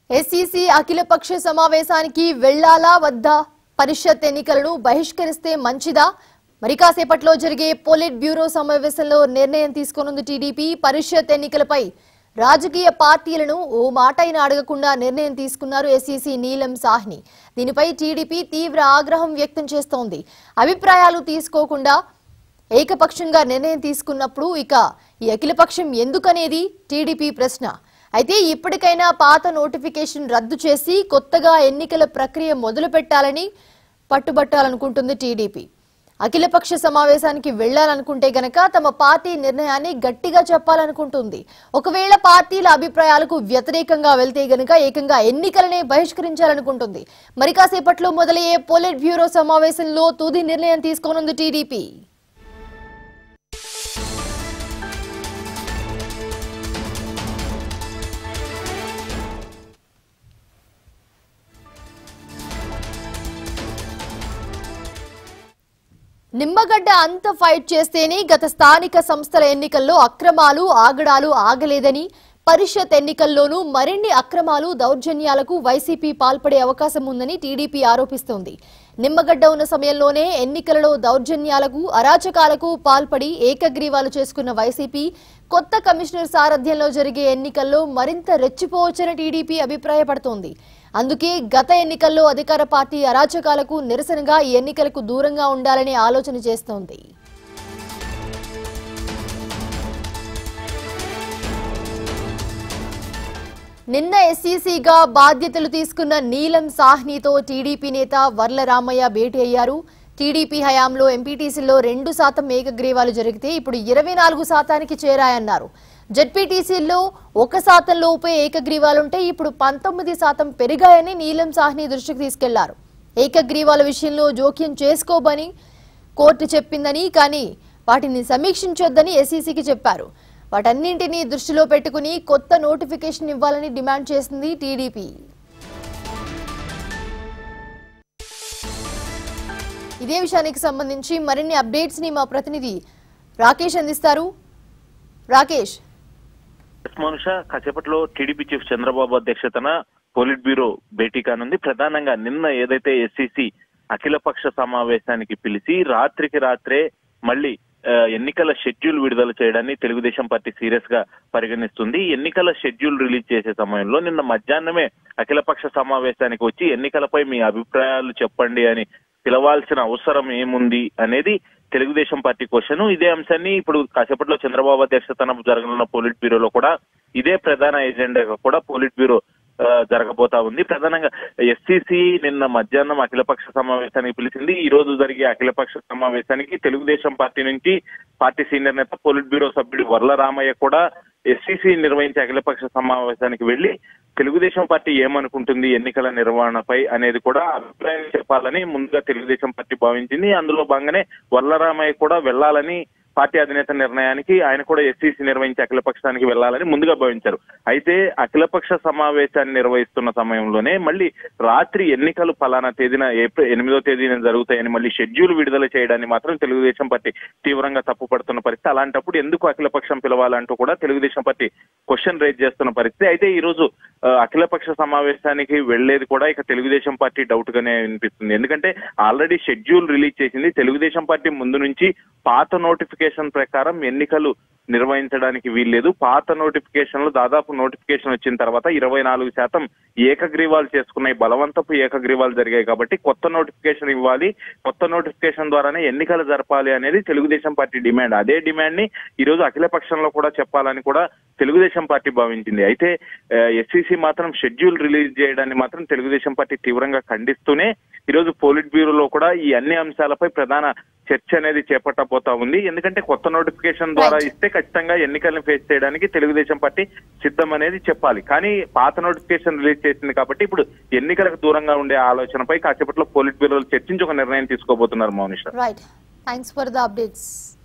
SEC అఖిలపక్ష సమావేశానికి వెళ్లాలా వద్దా పరిషత్ ఎన్నికలను బహిష్కరిస్తే మంచిదా మరి కాసేపట్లో జరిగే పోలిట్ బ్యూరో సమావేశంలో నిర్ణయం తీసుకోనుంది టీడీపీ పరిషత్ ఎన్నికలపై రాజకీయ పార్టీలను ఓ మాట అయినా అడగకుండా నిర్ణయం తీసుకున్నారు ఎస్ఈసి నీలం సాహ్ని దీనిపై టీడీపీ తీవ్ర ఆగ్రహం వ్యక్తం చేస్తోంది అభిప్రాయాలు తీసుకోకుండా ఏకపక్షంగా నిర్ణయం తీసుకున్నప్పుడు ఇక ఈ అఖిలపక్షం ఎందుకనేది టీడీపీ ప్రశ్న అయితే ఇప్పటికైనా పాత నోటిఫికేషన్ రద్దు చేసి కొత్తగా ఎన్నికల ప్రక్రియ మొదలు పెట్టాలని పట్టుబట్టాలనుకుంటుంది టీడీపీ అఖిలపక్ష సమావేశానికి వెళ్లాలనుకుంటే గనక తమ పార్టీ నిర్ణయాన్ని గట్టిగా చెప్పాలనుకుంటుంది ఒకవేళ పార్టీల అభిప్రాయాలకు వ్యతిరేకంగా వెళ్తే గనక ఏకంగా ఎన్నికలనే బహిష్కరించాలనుకుంటుంది మరి కాసేపట్లో మొదలయ్యే పోలిట్ బ్యూరో సమావేశంలో తుది నిర్ణయం తీసుకోనుంది టీడీపీ నిమ్మగడ్డ అంత ఫైట్ చేస్తేనే గత స్థానిక సంస్థల ఎన్నికల్లో అక్రమాలు ఆగడాలు ఆగలేదని పరిషత్ ఎన్నికల్లోనూ మరిన్ని అక్రమాలు దౌర్జన్యాలకు వైసీపీ పాల్పడే అవకాశం ఉందని టీడీపీ ఆరోపిస్తోంది నిమ్మగడ్డ ఉన్న సమయంలోనే ఎన్నికలలో దౌర్జన్యాలకు అరాచకాలకు పాల్పడి ఏకగ్రీవాలు చేసుకున్న వైసీపీ కొత్త కమిషనర్ సారథ్యంలో జరిగే ఎన్నికల్లో మరింత రెచ్చిపోవచ్చని టీడీపీ అభిప్రాయపడుతోంది అందుకే గత ఎన్నికల్లో అధికార పార్టీ అరాచకాలకు నిరసనగా ఈ ఎన్నికలకు దూరంగా ఉండాలనే ఆలోచన చేస్తోంది నిన్న ఎస్సీసీగా బాధ్యతలు తీసుకున్న నీలం సాహ్నితో టీడీపీ నేత వర్ల రామయ్య భేటీ అయ్యారు టీడీపీ హయాంలో ఎంపీటీసీలో రెండు శాతం ఏకగ్రీవాలు జరిగితే ఇప్పుడు ఇరవై నాలుగు శాతానికి చేరాయన్నారు జడ్పీటీసీల్లో ఒక శాతం లోపే ఏకగ్రీవాలుంటే ఇప్పుడు పంతొమ్మిది శాతం పెరిగాయని నీలం సాహ్ని దృష్టికి తీసుకెళ్లారు ఏకగ్రీవాల విషయంలో జోక్యం చేసుకోబని కోర్టు చెప్పిందని కానీ వాటిని సమీక్షించొద్దని ఎస్ఈసీకి చెప్పారు వాటన్నింటినీ దృష్టిలో పెట్టుకుని కొత్త నోటిఫికేషన్ ఇవ్వాలని డిమాండ్ చేసింది టీడీపీ ఇదే విషయానికి సంబంధించి మరిన్ని అప్డేట్స్ ని మా ప్రతినిధి రాకేష్ అందిస్తారు రాకేష్ ఎస్ మనుష కాసేపట్లో టీడీపీ చీఫ్ చంద్రబాబు అధ్యక్షతన పోలిట్ బ్యూరో భేటీ కానుంది ప్రధానంగా నిన్న ఏదైతే ఎస్సీసీ అఖిలపక్ష సమావేశానికి పిలిచి రాత్రికి రాత్రే మళ్ళీ ఆ, ఎన్నికల షెడ్యూల్ విడుదల చేయడాన్ని తెలుగుదేశం పార్టీ సీరియస్ గా పరిగణిస్తుంది ఎన్నికల షెడ్యూల్ రిలీజ్ చేసే సమయంలో నిన్న మధ్యాహ్నమే అఖిలపక్ష సమావేశానికి వచ్చి ఎన్నికలపై మీ అభిప్రాయాలు చెప్పండి అని పిలవాల్సిన అవసరం ఏముంది అనేది తెలుగుదేశం పార్టీ క్వశ్చన్ ఇదే అంశాన్ని ఇప్పుడు కాసేపట్లో చంద్రబాబు అధ్యక్షతన జరగనున్న పోలిట్ బ్యూరోలో కూడా ఇదే ప్రధాన ఎజెండాగా కూడా పోలిట్ బ్యూరో ఆ, జరగబోతా ఉంది ప్రధానంగా ఎస్సీసీ నిన్న మధ్యాహ్నం అఖిలపక్ష సమావేశానికి పిలిచింది ఈ రోజు జరిగే అఖిలపక్ష సమావేశానికి తెలుగుదేశం పార్టీ నుంచి పార్టీ సీనియర్ నేత పోలిట్ బ్యూరో సభ్యుడు వర్ల రామయ్య కూడా ఎస్సీసీ నిర్వహించే అఖిలపక్ష సమావేశానికి వెళ్లి తెలుగుదేశం పార్టీ ఏమనుకుంటుంది ఎన్నికల నిర్వహణపై అనేది కూడా అభిప్రాయం చెప్పాలని ముందుగా తెలుగుదేశం పార్టీ భావించింది అందులో భాగంగానే వర్లరామయ్య కూడా వెళ్లాలని పార్టీ అధినేత నిర్ణయానికి ఆయన కూడా ఎస్సీసీ నిర్వహించే అఖిలపక్షానికి వెళ్లాలని ముందుగా భావించారు అయితే అఖిలపక్ష సమావేశాన్ని నిర్వహిస్తున్న సమయంలోనే మళ్ళీ రాత్రి ఎన్నికలు ఫలానా తేదీన ఏప్రిల్ ఎనిమిదో తేదీన జరుగుతాయని మళ్ళీ షెడ్యూల్ విడుదల చేయడాన్ని మాత్రం తెలుగుదేశం పార్టీ తీవ్రంగా తప్పుపడుతున్న పరిస్థితి అలాంటప్పుడు ఎందుకు అఖిలపక్షం పిలవాలంటూ కూడా తెలుగుదేశం పార్టీ క్వశ్చన్ రైజ్ చేస్తున్న పరిస్థితి అయితే ఈ రోజు ఆ, అఖిలపక్ష సమావేశానికి వెళ్లేది కూడా ఇక తెలుగుదేశం పార్టీ డౌట్ గానే అనిపిస్తుంది ఎందుకంటే ఆల్రెడీ షెడ్యూల్ రిలీజ్ చేసింది తెలుగుదేశం పార్టీ ముందు నుంచి పాత నోటిఫికేషన్ ప్రకారం ఎన్నికలు నిర్వహించడానికి వీల్లేదు పాత నోటిఫికేషన్ లో దాదాపు నోటిఫికేషన్ వచ్చిన తర్వాత ఇరవై నాలుగు శాతం ఏకగ్రీవాలు చేసుకున్నాయి బలవంతపు ఏకగ్రీవాలు జరిగాయి కాబట్టి కొత్త నోటిఫికేషన్ ఇవ్వాలి కొత్త నోటిఫికేషన్ ద్వారానే ఎన్నికలు జరపాలి అనేది తెలుగుదేశం పార్టీ డిమాండ్ అదే డిమాండ్ ని ఈ రోజు అఖిల పక్షంలో కూడా చెప్పాలని కూడా తెలుగుదేశం పార్టీ భావించింది అయితే ఎస్సీసీ మాత్రం షెడ్యూల్ రిలీజ్ చేయడాన్ని మాత్రం తెలుగుదేశం పార్టీ తీవ్రంగా ఖండిస్తూనే ఈ రోజు పోలిట్ బ్యూరోలో కూడా ఈ అన్ని అంశాలపై ప్రధాన చర్చ అనేది చేపట్టబోతా ఉంది ఎందుకంటే కొత్త నోటిఫికేషన్ ద్వారా Right. ఇస్తే ఖచ్చితంగా ఎన్నికలను ఫేస్ చేయడానికి తెలుగుదేశం పార్టీ సిద్ధం అనేది చెప్పాలి కానీ పాత నోటిఫికేషన్ రిలీజ్ చేసింది కాబట్టి ఇప్పుడు ఎన్నికలకు దూరంగా ఉండే ఆలోచనపై కాసేపట్లో పోలిట్ బ్యూరోలు చర్చించి ఒక నిర్ణయం తీసుకోబోతున్నారు Mounisha right thanks for the updates